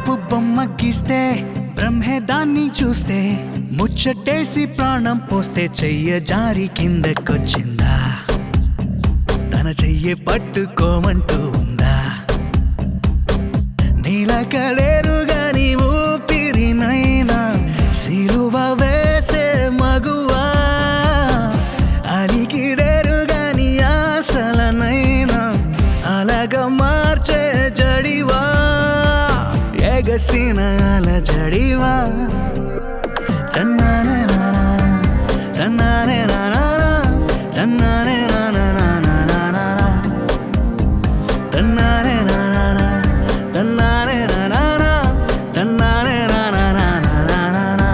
బంగారపు బొమ్మ గీస్తే బ్రహ్మే దాన్ని చూస్తే ముచ్చటేసి ప్రాణం పోస్తే చెయ్య జారి కిందకొచ్చిందా తన చెయ్యి పట్టుకోమంటూ ఉందా నీలకలేరు గాని ఊపిరినైనా సిలువ వేసే మగువా అలికిడేరు గాని ఆశలనైనా అలగ మార్చే జడివా ఎగసిన అల జడివా తన్నానే నానా తన్నానే నానా తన్నానే నానా నానా తన్నానే నానా తన్నానే నానా తన్నానే నానా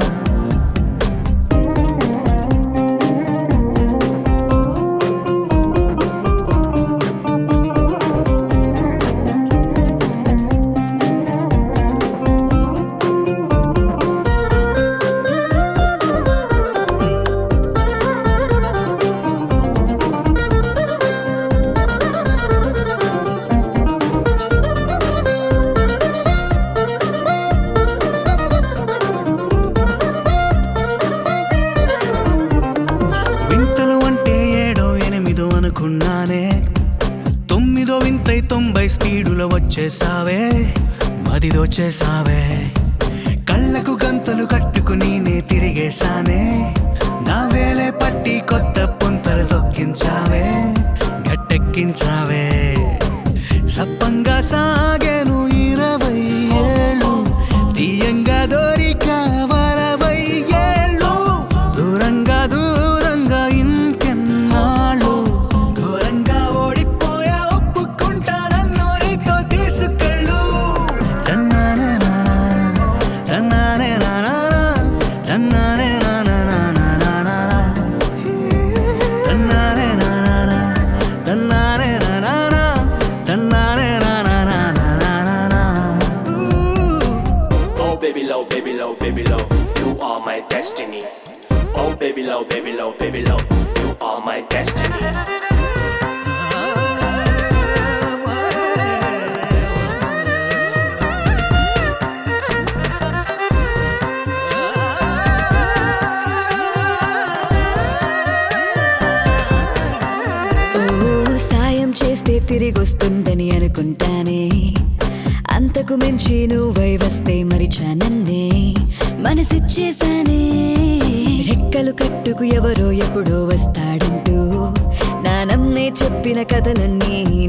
వింతలు అంటే ఏడో ఎనిమిదో అనుకున్నానే తొమ్మిదో వింతై తొంభై స్పీడులో వచ్చేసావే మదిదో చేసావే కళ్ళకు గంతలు కట్టుకుని నే తిరిగేశానే నా వేలే పట్టి కొత్త పుంతలు తొక్కించావే గట్టెక్కించావే సప్పంగా సాగేను ఇరవై ఏళ్ళు తీయంగా దొరిక వరవై ఏళ్ళు దూరంగా దూరంగా ఇంకెన్నాళ్ళు దూరంగా ఓడిపోయా ఒప్పుకుంటా నన్ను నీతో తీసుకెళ్ళు తన్నానే నానా తన్నానే నానా తన్నానే నానా నానా తన్నానే నానా తన్నానే నానా తన్నానే నానా నానా Oh baby low, baby low, baby low, you are my destiny. Oh baby low, baby low, baby low, you are my destiny. ఓ సాయం చేస్తే తిరిగొస్తుందని అనుకుంటానే అంతకు మించి నువ్వై వస్తే మరి చానన్నే మనసిచ్చేసానే రెక్కలు కట్టుకు ఎవరో ఎప్పుడో వస్తాడంటూ నానమ్మే చెప్పిన కథలన్నీ